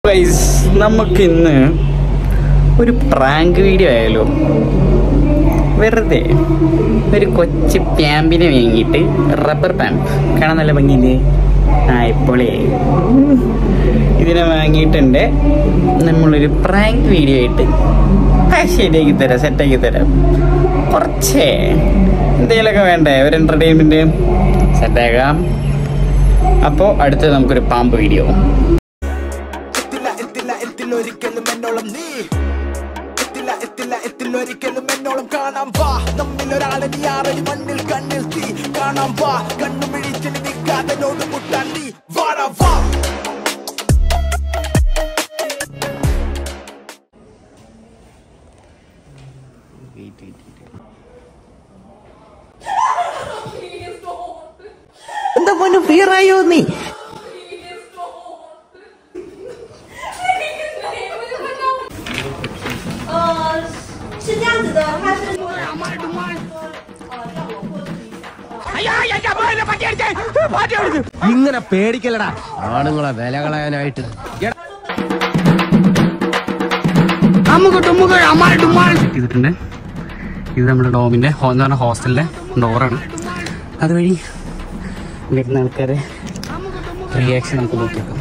Guys നമുക്കിന്ന് ഒരു prank video ആയാലോ വെറുതെ ഒരു കൊച്ചു പാമ്പിനെ വാങ്ങിയിട്ട് റബ്ബർ പാമ്പ് കാണാൻ നല്ല ഭംഗിയില്ലേ ആ ഇപ്പോളേ ഇതിനെ വാങ്ങിയിട്ടുണ്ട് നമ്മളൊരു പ്രാങ്ക് വീഡിയോ ആയിട്ട് ആ, ശരിയാക്കി തരാം സെറ്റാക്കി തരാം കുറച്ചേ എന്തെങ്കിലുമൊക്കെ വേണ്ടേ ഒരു എൻ്റർടൈൻമെൻറ്റ് സെറ്റാക്കാം അപ്പോൾ അടുത്തത് നമുക്കൊരു പാമ്പ് വീഡിയോ എത്തില്ല എത്തില്ല എത്തില്ല ഒരിക്കലും എന്നോളം നീ എത്തില്ല എത്തില്ല എത്തില്ല ഒരിക്കലും എന്നോളം കാണാൻ വാ നമ്മിൽ ഒരാളെ നീ ആറടി മണ്ണിൽ കണ്ണിൽ തീ കാണാൻ വാ കണ്ണു മിഴിച്ചിൽ നിൽക്കാതെ നോട് മുട്ടാൻ നീ വാടാ വാ എന്താ മോന് ഫിയറായോ നീ 呃，是这样子的，它是。 ഇങ്ങനെ പേടിക്കലടാ ആണുങ്ങളെ വില കളയാനായിട്ട് ചെയ്തിട്ടുണ്ട് ഇത് നമ്മുടെ ഡോമിന്റെ ഹോ- എന്ന് പറഞ്ഞ ഹോസ്റ്റലിന്റെ ഡോറാണ് അതുവഴി വരുന്ന ആൾക്കാരെ റിയാക്ഷൻ നമുക്ക് നോക്കിയേക്കാം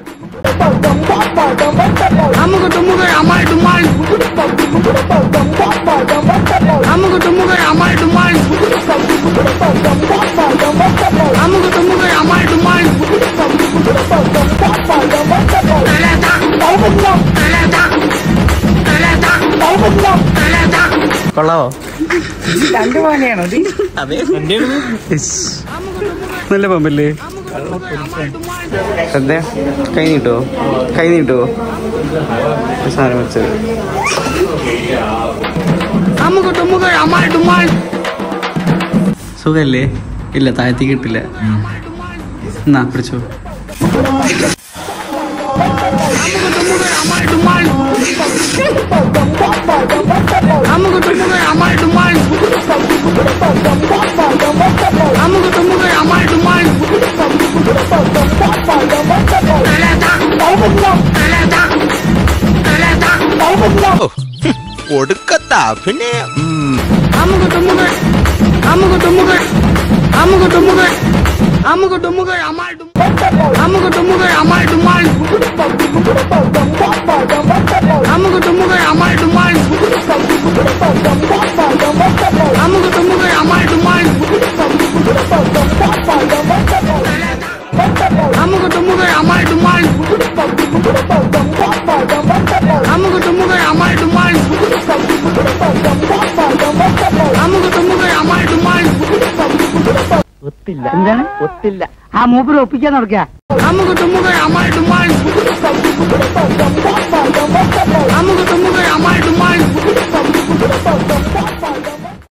കൊള്ളാവോ അതെ Yes. നല്ല പമ്പല്ലേ ശ്രദ്ധ കൈ നീട്ടോ കൈ നീട്ടോ ഒരു സാധനം വെച്ചത് സുഖല്ലേ ഇല്ല താഴ്ത്തി കിട്ടില്ല എന്നാ പിടിച്ചോ ഒടുക്കത്താ പിന്നെ എന്താണ് ഒത്തില്ല ആ മൂപ്പര് ഒപ്പിക്കാൻ നടക്കുക നമുക്ക്